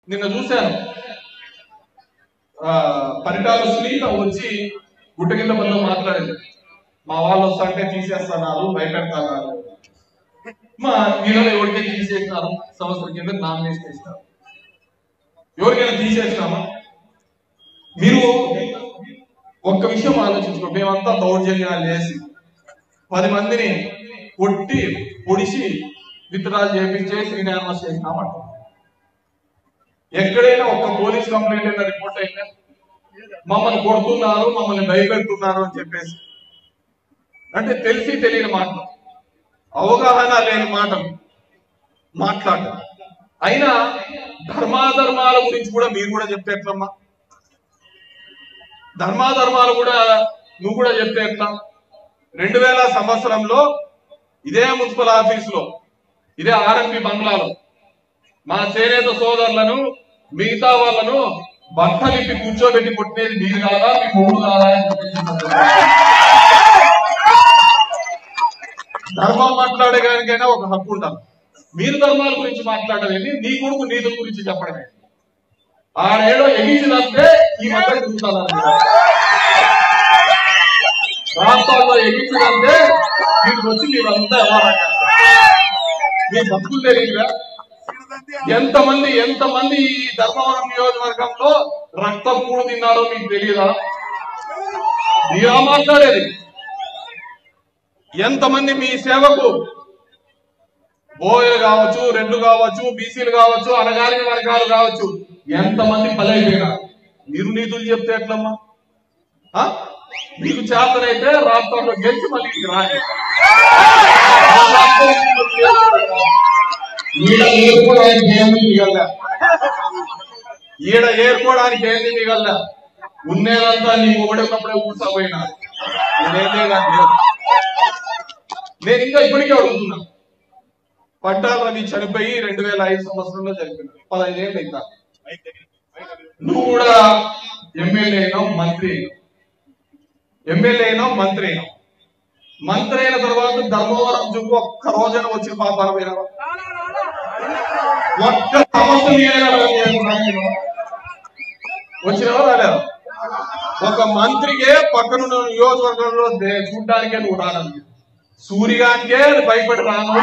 నిన్న చూశాను ఆ, పరిటాల సునీత వచ్చి గుట్ట కింద మనతో మాట్లాడింది మా వాళ్ళు వస్తాంటే తీసేస్తున్నారు భయపెడతారు మా వీళ్ళని ఎవరికైనా తీసేసినారు సంవత్సరం కింద నామినేషన్ చేసినారు ఎవరికైనా తీసేసినామా మీరు ఒక్క విషయం ఆలోచించుకో మేమంతా దౌర్జన్యాలు చేసి పది మందిని కొట్టి పొడిచి విత్డ్రాల్ చేపించేసి రినామస్ చేసినామంట ఎక్కడైనా ఒక్క పోలీస్ కంప్లైంట్ అయినా రిపోర్ట్ అయినా మమ్మల్ని కొడుతున్నారు మమ్మల్ని భయపెడుతున్నారు అని చెప్పేసి అంటే తెలిసి తెలియని మాటలు అవగాహన లేని మాటలు మాట్లాడటం అయినా ధర్మాధర్మాల గురించి కూడా మీరు కూడా చెప్తే ఎట్లమ్మా ధర్మాధర్మాలు కూడా నువ్వు కూడా చెప్తే ఎట్లా రెండు వేల సంవత్సరంలో ఇదే మున్సిపల్ ఆఫీసులో ఇదే ఆర్ఎంపి బంగ్లాలో మా చేనేత సోదరులను మిగతా వాళ్ళను బట్టలిప్పి కూర్చోబెట్టి కొట్టినది మీరు కాదా మీ మూడు కాదా అని చెప్పేసి ధర్మం మాట్లాడేదానికైనా ఒక హక్కు ఉండాలి మీరు ధర్మాల గురించి మాట్లాడలేదు నీ కొడుకు నీతుల గురించి చెప్పడమే ఆడేడో ఎగించినంతే ఈ మధ్య తిరుగుతాను రాష్ట్రాల్లో ఎగించినంతే మీకు వచ్చి మీరంతా ఎవరంగా మీ బతుకులు తెలియదుగా ఎంతమంది ఎంతమంది ఈ ధర్మవరం నియోజకవర్గంలో రక్తం కూడు తిన్నారో మీకు తెలియదా మీరా మాట్లాడేది ఎంతమంది మీ సేవకు బోయలు కావచ్చు రెడ్లు కావచ్చు బీసీలు కావచ్చు అనగారిన వర్గాలు కావచ్చు ఎంతమంది బలైపోయినారు మీరు నీతులు చెప్తే ఎట్లమ్మా ఆ? మీకు చేతనైతే రాష్ట్రంలో గెలిచి మళ్ళీ ఇక్కడికి రాండి ఈడ ఏర్కోవడానికి ఏమీ మిగల ఈడ ఏర్కోవడానికి ఏంది మిగల ఉన్నేదంతా నీ ఒకటి ఉన్నప్పుడే ఊడ్సపోయినా నేనేదే నాకు లేదు. నేను ఇంకా ఇప్పటికే అడుగుతున్నా పట్టాల రవి చనిపోయి రెండు వేల ఐదు సంవత్సరంలో చనిపోయినాడు పదహైదు ఏళ్ళు ఇంకా నువ్వు కూడా ఎమ్మెల్యే అయినావు మంత్రి అయినావు ఎమ్మెల్యే అయినావు మంత్రి అయినావు మంత్రి అయిన తర్వాత ధర్మవరం చుట్టూ ఒక్క రోజున వచ్చిన పాపాల పోయినా ఒక్క సమస్య మీరేనా రాలేదు? వచ్చినావా రాలేదా ఒక మంత్రికే పక్కనున్న నియోజకవర్గంలో దే- చూడ్డానికే నువ్వు రాను సూర్యగానికే భయపడి రాను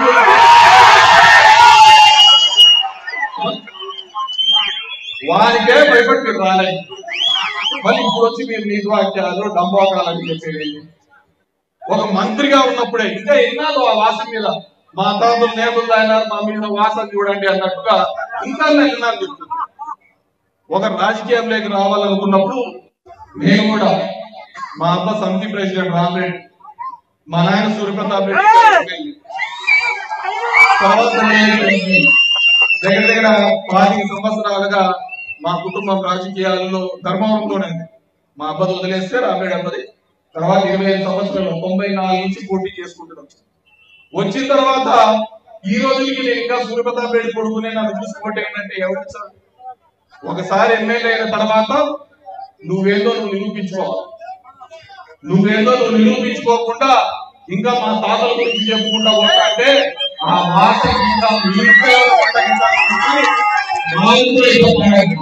వానికే భయపడి మీరు రాలేదు మళ్ళీ ఇప్పుడు వచ్చి మీరు నీతి వాక్యాలు డంబోకాలని చెప్పేది ఒక మంత్రిగా ఉన్నప్పుడే ఇంకా ఎన్నాళ్ళు ఆ వాసన మీద మా తాతలు నేతలు అయినారు మా మీద వాసన చూడండి అన్నట్టుగా ఇంకా ఎన్నాళ్ళు చెప్తుంది ఒక రాజకీయంలోకి రావాలనుకున్నప్పుడు నేను కూడా మా అబ్బ సమితి ప్రెసిడెంట్ రామరెడ్డి మా నాయన సూర్యప్రతాప్ రెడ్డి ఎమ్మెల్యే. తర్వాత నేను ఎంపీ. దగ్గర దగ్గర పాతిక సంవత్సరాలుగా మా కుటుంబం రాజకీయాలలో ధర్మవరంలోనే ఉంది మా అబ్బది వదిలేస్తే రామరెడ్డి అబ్బది తర్వాత ఇరవై ఐదు సంవత్సరాలు తొంభై నాలుగు నుంచి పోటీ చేసుకుంటున్నాం వచ్చిన తర్వాత ఈ రోజుకి నేను ఇంకా సూర్యప్రతాప్ రెడ్డి కొడుకునే నన్ను చూసుకుంటే ఏంటంటే ఎవరు ఇచ్చారు? ఒకసారి ఎమ్మెల్యే అయిన తర్వాత నువ్వేందో నువ్వు నిరూపించుకోవాలి నువ్వేందో నువ్వు నిరూపించుకోకుండా ఇంకా మా తాతల గురించి చెప్పుకుంటా పోతాంటే ఆ భాష ఇంకా మీకే కొట్టగించాలని నాకు కూడా చెప్పలేదు.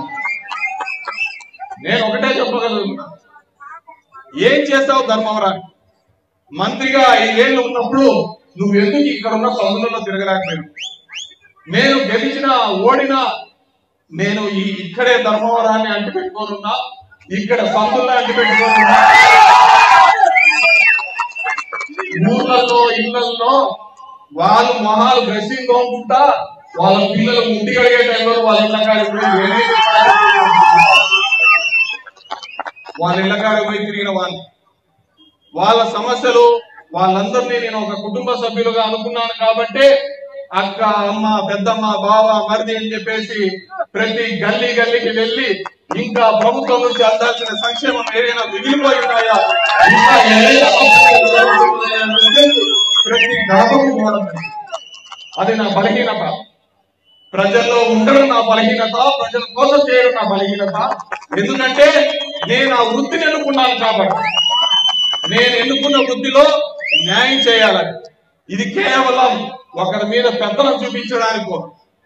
నేను ఒకటే చెప్పగలుగుతున్నా ఏం చేస్తావు ధర్మవరాన్ని మంత్రిగా ఐదేళ్లు ఉన్నప్పుడు నువ్వు ఎందుకు ఇక్కడ ఉన్న సందులలో తిరగలేకపోయావు నేను గెలిచిన ఓడినా నేను ఈ ఇక్కడే ధర్మవరాన్ని అంటి పెట్టుకోనున్నా ఇక్కడ సందుల్లో అంటి పెట్టుకోనున్నా ఊర్లలో ఇళ్లలో వాళ్ళు మొహాలు డ్రెస్సింగ్ తోముకుంటా వాళ్ళ పిల్లలు ముట్టి కడిగే టైంలో వాళ్ళ ఇళ్ళ కాడికి పోయి వేరే వాళ్ళ ఇళ్ళ కాడికి పోయి తిరిగిన వాళ్ళు వాళ్ళ సమస్యలు వాళ్ళందరినీ నేను ఒక కుటుంబ సభ్యులుగా అనుకున్నాను కాబట్టి అక్క అమ్మ పెద్దమ్మ బావ మరిది అని చెప్పేసి ప్రతి గల్లీ గల్లీకి వెళ్ళి ఇంకా ప్రభుత్వం నుంచి అందాల్సిన సంక్షేమం ఏదైనా మిగిలిపోయి ఉన్నాయా ఇంకా ఏదైనా అవసరం ఉన్నాయా అని చెప్పి ప్రతి గడపకు పోవడం జరిగింది. అది నా బలహీనత ప్రజల్లో ఉండడం నా బలహీనత ప్రజల కోసం చేయడం నా బలహీనత ఎందుకంటే నేను ఆ వృత్తిని ఎన్నుకున్నాను కాబట్టి నేను ఎన్నుకున్న వృత్తిలో న్యాయం చేయాలని ఇది కేవలం ఒకరి మీద పెత్తనం చూపించడానికో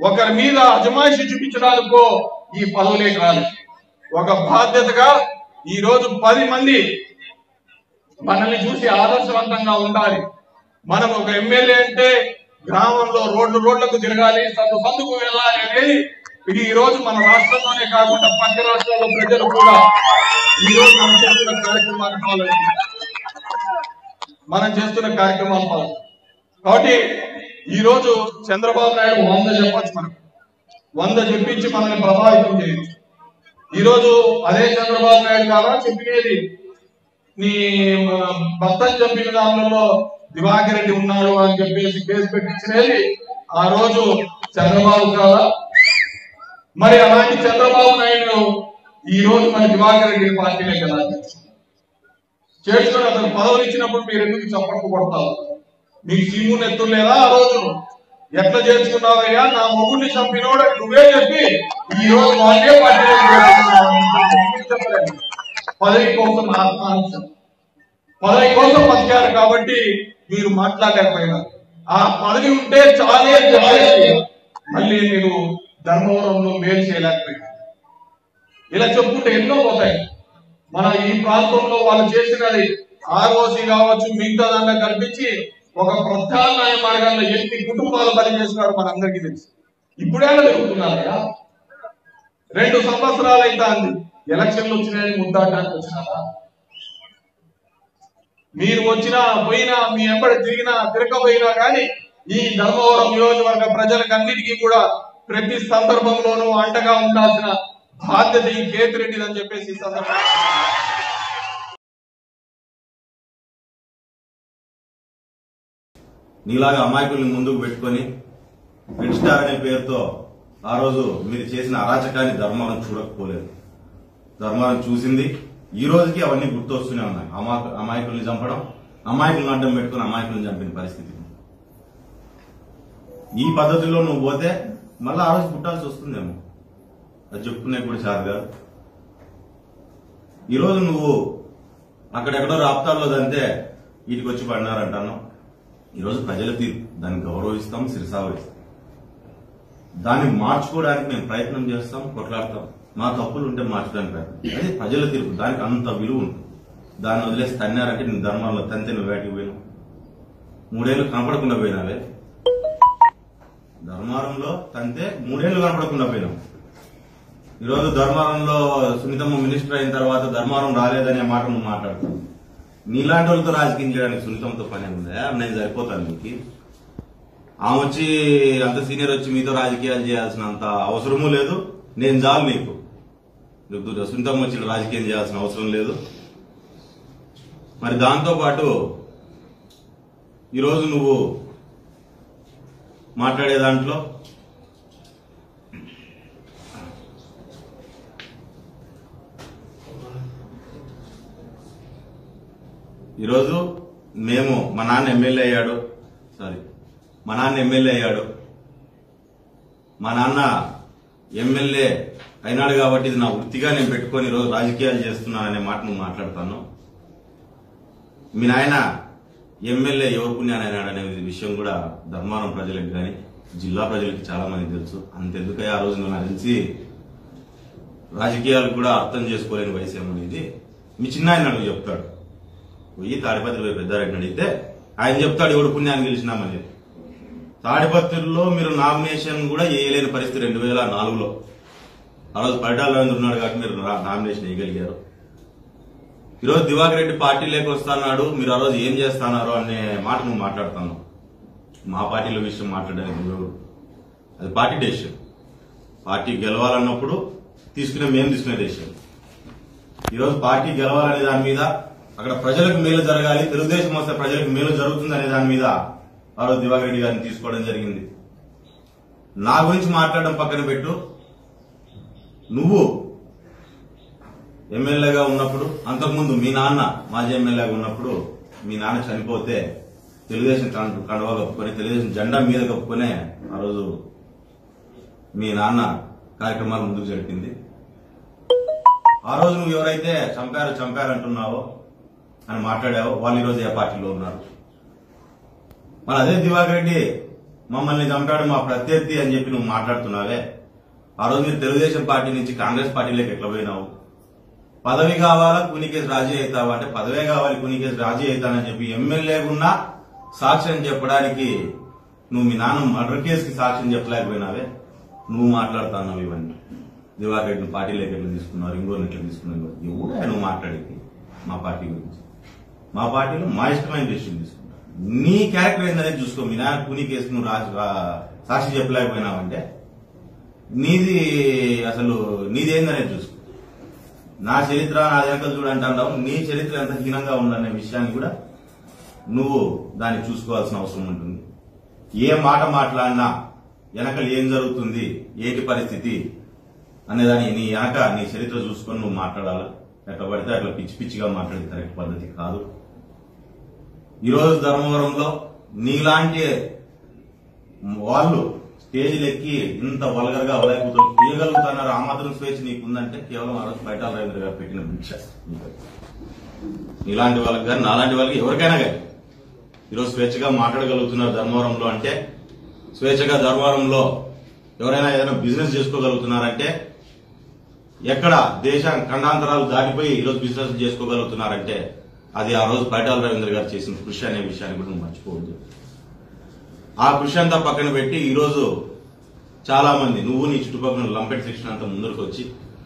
ఒకరి మీద అజమాయిషి చూపించడానికో ఈ పదవులే కాదు ఒక బాధ్యతగా ఈ రోజు పది మంది మనల్ని చూసి ఆదర్శవంతంగా ఉండాలి మనం ఒక ఎమ్మెల్యే అంటే గ్రామంలో రోడ్లు రోడ్లకు తిరగాలి సందు సందుకు వెళ్ళాలి అనేది ఇది ఈ రోజు మన రాష్ట్రంలోనే కాకుండా పక్క రాష్ట్రాల్లో ప్రజలు కూడా ఈ రోజు మనం చేస్తున్న కార్యక్రమాన్ని ఫాలో అవుతున్నారు. మనం చేస్తున్న కార్యక్రమాలు ఫాలో అవుతున్నారు. కాబట్టి ఈ రోజు చంద్రబాబు నాయుడు వంద చెప్పచ్చు మనం వంద చెప్పించి మనల్ని ప్రభావితం చేయొచ్చు ఈ రోజు అదే చంద్రబాబు నాయుడు కాదా చెప్పినది నీ భర్తను చంపిన దానిలో దివాకర్ రెడ్డి ఉన్నాడు అని చెప్పేసి కేసు పెట్టించినది ఆ రోజు చంద్రబాబు కాదా మరి అలాంటి చంద్రబాబు నాయుడు ఈ రోజు మన దివాకర్ రెడ్డి పార్టీలో కదా చేర్చుకొని అతను పదవులు ఇచ్చినప్పుడు మీరు ఎందుకు చప్పట్లు కొడతారు మీకు సీము నెత్తులు లేదా ఆ రోజు ఎట్లా చేర్చుకున్నావయ్యా నా మొగుడిని చంపినోడు అని నువ్వే చెప్పి ఈ రోజు వాళ్ళే పార్టీలో చేర్చుకున్నావు. ఎందుకు చెప్పలేదు? పదవి కోసం ఆత్మాంశం పదవి కోసం బతికారు కాబట్టి మీరు మాట్లాడలేకపోయినారు ఆ పదవి ఉంటే చాలే చాలే మళ్ళీ మీరు ధర్మవరంలో మేలు చేయలేకపోయినారు ఇలా చెప్పుకుంటే ఎన్నో పోతాయి మన ఈ ప్రాంతంలో వాళ్ళు చేసినది ఆర్ఓసి కావచ్చు మిగతా దాంట్లో కల్పించి ఒక ప్రత్యామ్నాయ మార్గాల్లో ఎన్ని కుటుంబాలు బలి చేస్తున్నారు మన అందరికీ తెలుసు ఇప్పుడేనా జరుగుతున్నారయ్యా రెండు సంవత్సరాలు అయితే అంది ఎలక్షన్లు వచ్చినాయని ముద్దాటానికి వచ్చినారా మీరు వచ్చినా పోయినా మీ ఎంబడి తిరిగినా తిరగపోయినా కానీ ఈ ధర్మవరం నియోజకవర్గ ప్రజలకు అన్నిటికీ కూడా ప్రతి సందర్భంలోనూ అండగా ఉండాల్సిన బాధ్యత ఈ కేతిరెడ్డిది అని చెప్పేసి ఈ సందర్భంగా నీలాగా అమాయకుల్ని ముందుకు పెట్టుకొని రెడ్ స్టార్ అనే పేరుతో ఆ రోజు మీరు చేసిన అరాచకాన్ని ధర్మాలను చూడకపోలేదు ధర్మాలను చూసింది ఈ రోజుకి అవన్నీ గుర్తొస్తూనే ఉన్నాయి అమా అమాయకుల్ని చంపడం అమాయకులను అడ్డం పెట్టుకుని అమాయకులను చంపిన పరిస్థితి ఈ పద్ధతిలో నువ్వు పోతే మళ్ళీ ఆ రోజు పుట్టాల్సి వస్తుందేమో అది చెప్పుకునే కూడా చాలు కాదు ఈరోజు నువ్వు అక్కడెక్కడో రాప్తాల్లో దంతే వీటికి వచ్చి పడినారంటాను ఈరోజు ప్రజల తీర్పు దాన్ని గౌరవిస్తాం శిరసావహిస్తాం దాన్ని మార్చుకోవడానికి మేము ప్రయత్నం చేస్తాం కొట్లాడతాం మా తప్పులు ఉంటే మార్చడానికి ప్రయత్నం అది ప్రజల తీర్పు దానికి అంత విలువ ఉంటుంది దాన్ని వదిలేసి తన్నారంటే నీ ధర్మాల్లో తంతే నువ్వు వేటికి పోయినావు మూడేళ్ళు కనపడకుండా పోయినావే ధర్మారంలో తంతే మూడేళ్లు కనపడకుండా పోయినావు ఈరోజు ధర్మారంలో సునీతమ్మ మినిస్టర్ అయిన తర్వాత ధర్మారం రాలేదనే మాట నువ్వు మాట్లాడుతున్నావు నీలాంటి వాళ్ళతో రాజకీయం చేయడానికి సునీతంతో పని ఉందా నేను సరిపోతాను నీకు ఆమె వచ్చి అంత సీనియర్ వచ్చి మీతో రాజకీయాలు చేయాల్సినంత అవసరము లేదు నేను చాలు నీకు నీకు సునీతమ్మ వచ్చి రాజకీయం చేయాల్సిన అవసరం లేదు మరి దాంతో పాటు ఈరోజు నువ్వు మాట్లాడే దాంట్లో ఈరోజు మేము మా నాన్న ఎమ్మెల్యే అయ్యాడు సారీ మా నాన్న ఎమ్మెల్యే అయ్యాడు మా నాన్న ఎమ్మెల్యే అయినాడు కాబట్టి ఇది నా వృత్తిగా నేను పెట్టుకొని ఈరోజు రాజకీయాలు చేస్తున్నాననే మాట నువ్వు మాట్లాడతాను మీ నాయన ఎమ్మెల్యే ఎవరు పుణ్యాన్ని అయినాడు అనే విషయం కూడా ధర్మారం ప్రజలకు కానీ జిల్లా ప్రజలకు చాలా మంది తెలుసు అంతెందుకే ఆ రోజు నువ్వు నాకు తెలిసి రాజకీయాలు కూడా అర్థం చేసుకోలేని వయసు ఏమనేది మీ చిన్న ఆయన అడుగు చెప్తాడు పోయి తాడిపత్రి పోయి పెద్దారెడ్డిని అడిగితే ఆయన చెప్తాడు ఎవడు పుణ్యాన్ని గెలిచినామని చెప్పి. తాడిపత్రిలో మీరు నామినేషన్ కూడా వేయలేని పరిస్థితి రెండు వేల నాలుగులో ఆ రోజు పరిటాల రవీంద్ర ఉన్నాడు కాబట్టి మీరు నా- నామినేషన్ వేయగలిగారు ఈరోజు దివాకర్ రెడ్డి పార్టీలోకి వస్తాన్నాడు మీరు ఆ రోజు ఏం చేస్తున్నారు అనే మాట నువ్వు మాట్లాడుతున్నావు మా పార్టీలో విషయం మాట్లాడడానికి నువ్వు అది పార్టీ డెసిషన్ పార్టీ గెలవాలన్నప్పుడు తీసుకునే మేము తీసుకునే డెసిషన్ ఈరోజు పార్టీ గెలవాలనే దాని మీద అక్కడ ప్రజలకు మేలు జరగాలి తెలుగుదేశం వస్తే ప్రజలకు మేలు జరుగుతుంది అనే దాని మీద ఆ రోజు దివాకర్ రెడ్డి గారిని తీసుకోవడం జరిగింది నా గురించి మాట్లాడడం పక్కన పెట్టు నువ్వు ఎమ్మెల్యేగా ఉన్నప్పుడు అంతకుముందు మీ నాన్న మాజీ ఎమ్మెల్యేగా ఉన్నప్పుడు మీ నాన్న చనిపోతే తెలుగుదేశం కం- కండువా కప్పుకొని తెలుగుదేశం జెండా మీద కప్పుకొనే ఆ రోజు మీ నాన్న కార్యక్రమాలు ముందుకు జరిపింది ఆ రోజు నువ్వు ఎవరైతే చంపారు చంపారు అంటున్నావో అని మాట్లాడావో వాళ్ళు ఈరోజు ఏ పార్టీలో ఉన్నారు మరి అదే దివాకర్ రెడ్డి మమ్మల్ని చంపాడు మా ప్రత్యర్థి అని చెప్పి నువ్వు మాట్లాడుతున్నావే ఆ రోజు మీరు తెలుగుదేశం పార్టీ నుంచి కాంగ్రెస్ పార్టీలోకి ఎట్లా పోయినావు పదవి కావాలా కూనికేసి రాజీ అవుతావా అంటే పదవే కావాలి కూనికేసి రాజీ అవుతానని చెప్పి ఎమ్మెల్యేకున్నా సాక్ష్యం చెప్పడానికి నువ్వు మీ నాన్న మర్డర్ కేసుకి సాక్ష్యం చెప్పలేకపోయినావే నువ్వు మాట్లాడుతున్నావు ఇవన్నీ దివాకర్ రెడ్డిని పార్టీలోకి ఎట్లా తీసుకున్నారు ఇంకోరిని ఎట్లా తీసుకున్నారు ఎవడే నువ్వు మాట్లాడేది మా పార్టీ గురించి మా పార్టీలో మా ఇష్టమైన డెసిషన్ తీసుకున్నావు నీ క్యారెక్టర్ ఏందనేది చూసుకో మీ నాన్న కూని కేసు నువ్వు రాసి- రా- సాక్షి చెప్పలేకపోయినావంటే నీది అసలు నీది ఏందనేది చూసుకో నా చరిత్ర నా వెనకలు చూడంటావు నీ చరిత్ర ఎంత హీనంగా ఉందనే విషయాన్ని కూడా నువ్వు దాన్ని చూసుకోవాల్సిన అవసరం ఉంటుంది ఏ మాట మాట్లాడినా వెనకలు ఏం జరుగుతుంది ఏంటి పరిస్థితి అనేదాన్ని నీ వెనక నీ చరిత్ర చూసుకొని నువ్వు మాట్లాడాలా ఎట్లా పడితే అట్లా పిచ్చి పిచ్చిగా మాట్లాడే కరెక్ట్ పద్ధతి కాదు ఈరోజు ధర్మవరంలో నీలాంటి వాళ్ళు స్టేజ్లు ఎక్కి ఇంత వల్గర్ గా అవలేకపోతూ తీయగలుగుతున్నారు ఆ మాత్రం స్వేచ్ఛ నీకుందంటే కేవలం ఆ రోజు బయట రవీంద్ర గారు పెట్టిన భిక్ష ఇలాంటి వాళ్ళకి కానీ నాలాంటి వాళ్ళకి ఎవరికైనా కానీ ఈరోజు స్వేచ్ఛగా మాట్లాడగలుగుతున్నారు ధర్మవరంలో అంటే స్వేచ్ఛగా ధర్మవరంలో ఎవరైనా ఏదైనా బిజినెస్ చేసుకోగలుగుతున్నారంటే ఎక్కడ దేశ ఖండాంతరాలు దాటిపోయి ఈరోజు బిజినెస్ చేసుకోగలుగుతున్నారంటే అది ఆ రోజు పైటాల రవీంద్ర గారు చేసిన కృషి అనే విషయాన్ని కూడా నువ్వు మర్చిపోవద్దు ఆ కృషి అంతా పక్కన పెట్టి ఈరోజు చాలా మంది నువ్వు నీ చుట్టుపక్కల లంపెట్ సెక్షన్ అంతా ముందరకు వచ్చి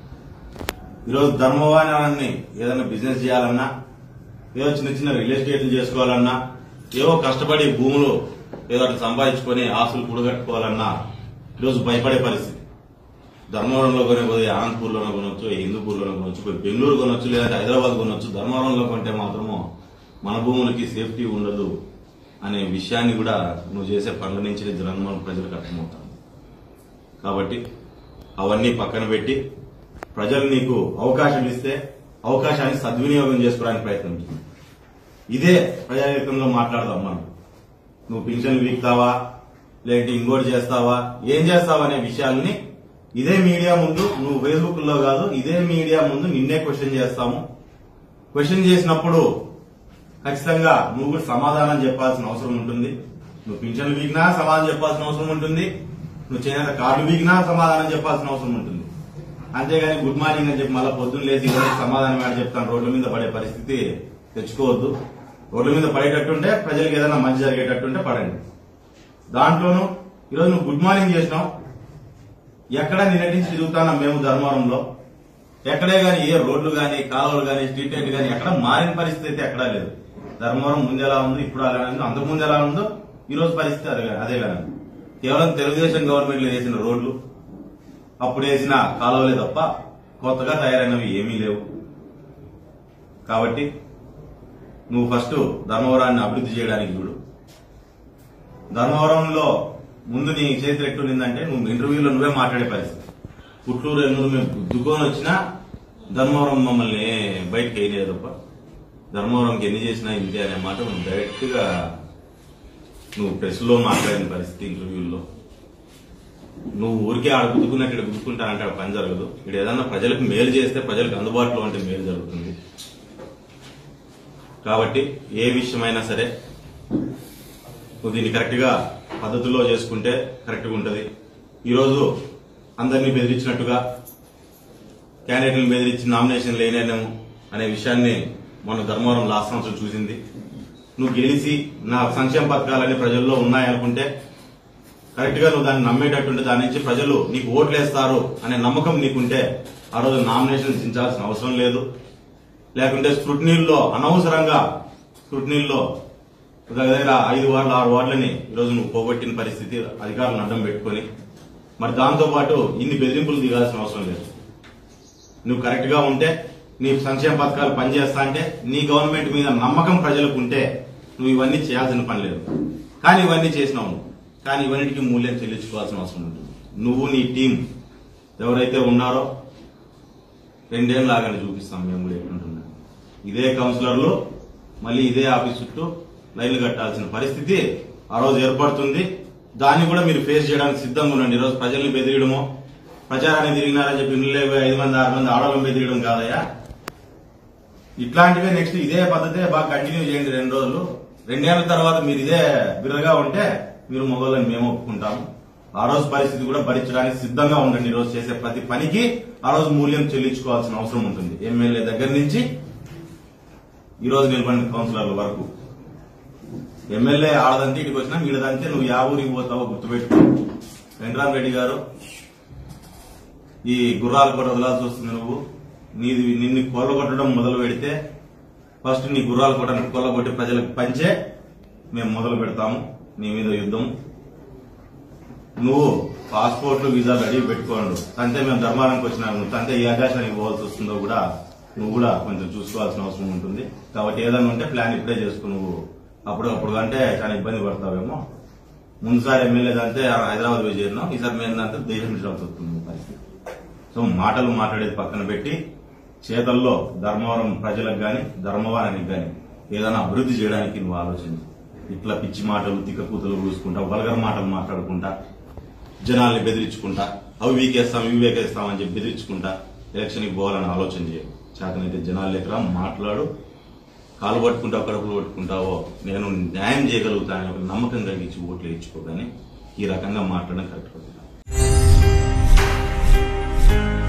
ఈరోజు ధర్మవాణాన్ని ఏదైనా బిజినెస్ చేయాలన్నా ఏదో చిన్న చిన్న రియల్ ఎస్టేట్లు చేసుకోవాలన్నా ఏవో కష్టపడి భూములు ఏదో అట్లా సంపాదించుకొని ఆస్తులు కూడగట్టుకోవాలన్నా ఈరోజు భయపడే పరిస్థితి ధర్మవరంలో కొనకపోతే ఆనందపూర్లోనే కొనొచ్చు హిందూపూర్లోనే కొనొచ్చు పోయి బెంగళూరు కొనొచ్చు లేదంటే హైదరాబాద్ కొనొచ్చు ధర్మవరంలో కొంటే మాత్రము మన భూములకి సేఫ్టీ ఉండదు అనే విషయాన్ని కూడా నువ్వు చేసే పనుల నుంచి ధర్మవరం ప్రజలకు అర్థమవుతాను కాబట్టి అవన్నీ పక్కన పెట్టి ప్రజలు నీకు అవకాశం ఇస్తే అవకాశాన్ని సద్వినియోగం చేసుకోవడానికి ప్రయత్నం చేయి. ఇదే ప్రజాయుతంలో మాట్లాడదాం మనం నువ్వు పింఛన్ వీక్తావా లేదంటే ఇంకోటి చేస్తావా ఏం చేస్తావా అనే విషయాల్ని ఇదే మీడియా ముందు నువ్వు ఫేస్బుక్ లో కాదు ఇదే మీడియా ముందు నిన్నే క్వశ్చన్ చేస్తాము క్వశ్చన్ చేసినప్పుడు ఖచ్చితంగా నువ్వు కూడా సమాధానం చెప్పాల్సిన అవసరం ఉంటుంది నువ్వు పింఛన్లు వీకినా సమాధానం చెప్పాల్సిన అవసరం ఉంటుంది నువ్వు చేనేత కార్డు వీకినా సమాధానం చెప్పాల్సిన అవసరం ఉంటుంది అంతేగాని గుడ్ మార్నింగ్ అని చెప్పి మళ్ళీ పొద్దున్న లేచి ఇవాళ సమాధానం ఏడ చెప్తాను రోడ్ల మీద పడే పరిస్థితి తెచ్చుకోవద్దు రోడ్ల మీద పడేటట్టుంటే ప్రజలకు ఏదైనా మంచి జరిగేటట్టుంటే పడండి దాంట్లోనూ ఈరోజు నువ్వు గుడ్ మార్నింగ్ చేసినావు ఎక్కడ నిన్నటి నుంచి తిరుగుతానా మేము ధర్మవరంలో ఎక్కడే గాని ఏ రోడ్లు గాని కాలువలు గాని స్ట్రీట్ లైట్ గాని ఎక్కడ మారిన పరిస్థితి అయితే ఎక్కడా లేదు ధర్మవరం ముందు ఎలా ఉంది ఇప్పుడు అలానే ఉంది అంతకు ముందు ఎలా ఉందో ఈ రోజు పరిస్థితి అదే అదే కదా కేవలం తెలుగుదేశం గవర్నమెంట్ లో వేసిన రోడ్లు అప్పుడు వేసిన కాలువలే తప్ప కొత్తగా తయారైనవి ఏమీ లేవు కాబట్టి నువ్వు ఫస్ట్ ధర్మవరాన్ని అభివృద్ధి చేయడానికి చూడు ధర్మవరంలో ముందు నీ చేతి ఎట్టుండిందంటే నువ్వు ఇంటర్వ్యూలో నువ్వే మాట్లాడే పరిస్థితి పుట్టూరు ఎన్నూరు మేము గుద్దుకొని వచ్చినా ధర్మవరం మమ్మల్ని బయటకు వేయలేదు తప్ప ధర్మవరంకి ఎన్ని చేసినా ఇంతే అనే మాట నువ్వు డైరెక్ట్ గా నువ్వు ప్రెస్ లో మాట్లాడిన పరిస్థితి ఇంటర్వ్యూల్లో నువ్వు ఊరికే ఆడ గుద్దుకున్నట్టు ఇక్కడ గుద్దుకుంటానంటే ఆడ పని జరగదు ఇక్కడ ఏదన్నా ప్రజలకు మేలు చేస్తే ప్రజలకు అందుబాటులో ఉంటే మేలు జరుగుతుంది కాబట్టి ఏ విషయమైనా సరే నువ్వు దీన్ని కరెక్ట్ గా పద్ధతిలో చేసుకుంటే కరెక్ట్ గా ఉంటది ఈరోజు అందరినీ బెదిరించినట్టుగా క్యాండిడేట్లను బెదిరించి నామినేషన్ లేనేము అనే విషయాన్ని మొన్న ధర్మవరం లాస్ట్ సంవత్సరం చూసింది నువ్వు గెలిచి నా సంక్షేమ పథకాలన్నీ ప్రజల్లో ఉన్నాయనుకుంటే కరెక్ట్ గా నువ్వు దాన్ని నమ్మేటట్టుంటే దాని నుంచి ప్రజలు నీకు ఓట్లేస్తారు అనే నమ్మకం నీకుంటే ఆ రోజు నామినేషన్ దించాల్సిన అవసరం లేదు లేకుంటే స్క్రూటినీల్లో అనవసరంగా స్క్రూటినీల్లో దగ్గర దగ్గర ఐదు వార్డులు ఆరు వార్డులని ఈరోజు నువ్వు పోగొట్టిన పరిస్థితి అధికారులను అడ్డం పెట్టుకొని మరి దాంతో పాటు ఇన్ని బెదిరింపులు దిగాల్సిన అవసరం లేదు నువ్వు కరెక్ట్ గా ఉంటే నీ సంక్షేమ పథకాలు పనిచేస్తా అంటే నీ గవర్నమెంట్ మీద నమ్మకం ప్రజలకు ఉంటే నువ్వు ఇవన్నీ చేయాల్సిన పని లేదు కానీ ఇవన్నీ చేసినావు నువ్వు. కానీ ఇవన్నిటికీ మూల్యం చెల్లించుకోవాల్సిన అవసరం ఉంటుంది నువ్వు నీ టీం ఎవరైతే ఉన్నారో రెండేళ్ళు లాగానే చూపిస్తాం మేము కూడా ఎట్లుంటున్నాం ఇదే కౌన్సిలర్లు మళ్ళీ ఇదే ఆఫీస్ చుట్టూ లైన్లు కట్టాల్సిన పరిస్థితి ఆ రోజు ఏర్పడుతుంది దాన్ని కూడా మీరు ఫేస్ చేయడానికి సిద్ధంగా ఉండండి ఈరోజు ప్రజల్ని బెదిరియడమో ప్రచారాన్ని తిరిగినారని చెప్పి ఇల్లు లేవు ఐదు మంది ఆరు మంది ఆడవాళ్ళని బెదిరియడం కాదయ్యా ఇట్లాంటివే నెక్స్ట్ ఇదే పద్ధతే బాగా కంటిన్యూ చేయండి రెండు రోజులు రెండేళ్ల తర్వాత మీరు ఇదే బిర్రగా ఉంటే మీరు మగవాళ్ళని మేము ఒప్పుకుంటాము ఆ రోజు పరిస్థితి కూడా భరించడానికి సిద్ధంగా ఉండండి ఈ రోజు చేసే ప్రతి పనికి ఆ రోజు మూల్యం చెల్లించుకోవాల్సిన అవసరం ఉంటుంది ఎమ్మెల్యే దగ్గర నుంచి ఈ రోజు నిలబడిన కౌన్సిలర్ల వరకు ఎమ్మెల్యే ఆడదంటే ఇటుకు వచ్చినా వీడదంటే నువ్వు యా ఊరికి పోతావో గుర్తుపెట్టుకో వెంకరామరెడ్డి గారు ఈ గుర్రాలు కూడా వదలాల్సి వస్తుంది నువ్వు నీది నిన్ను కొల్లగొట్టడం మొదలు పెడితే ఫస్ట్ నీ గుర్రాలు కూడా కొల్లగొట్టి ప్రజలకు పంచే మేము మొదలు పెడతాము నీ మీద యుద్ధం నువ్వు పాస్పోర్ట్లు వీసా రెడీ పెట్టుకోండు అంతే మేము ధర్మానికి వచ్చినాము నువ్వు అంతే ఏ ఆకాశానికి పోవాల్సి వస్తుందో కూడా నువ్వు కూడా కొంచెం చూసుకోవాల్సిన అవసరం ఉంటుంది కాబట్టి ఏదైనా ఉంటే ప్లాన్ ఇప్పుడే చేసుకుని నువ్వు అప్పుడు అప్పుడు అంటే చాలా ఇబ్బంది పడతావేమో ముందుసారి ఎమ్మెల్యే అంటే హైదరాబాద్ పోయి చేరినాం ఈసారి మేము అంటే దేశం విడిచాల్సి వస్తుంది నీ పరిస్థితి సో మాటలు మాట్లాడేది పక్కన పెట్టి చేతల్లో ధర్మవరం ప్రజలకు గాని ధర్మవరానికి గాని ఏదైనా అభివృద్ధి చేయడానికి నువ్వు ఆలోచించు ఇట్లా పిచ్చి మాటలు తిక్క కూతలు చూసుకుంటా వల్గర్ మాటలు మాట్లాడుకుంటా జనాల్ని బెదిరించుకుంటా అవి వీకేస్తాం ఇవి వీకేస్తాం అని చెప్పి బెదిరించుకుంటా ఎలక్షన్కి పోవాలని ఆలోచన చేయవు చేతనైతే జనాలు లెక్కరా మాట్లాడు కాలు పట్టుకుంటావు కడుపులు పట్టుకుంటావో నేను న్యాయం చేయగలుగుతానని ఒక నమ్మకం కలిగించి ఓట్లు వేయించుకో కానీ ఈ రకంగా మాట్లాడడం కరెక్ట్ కాదు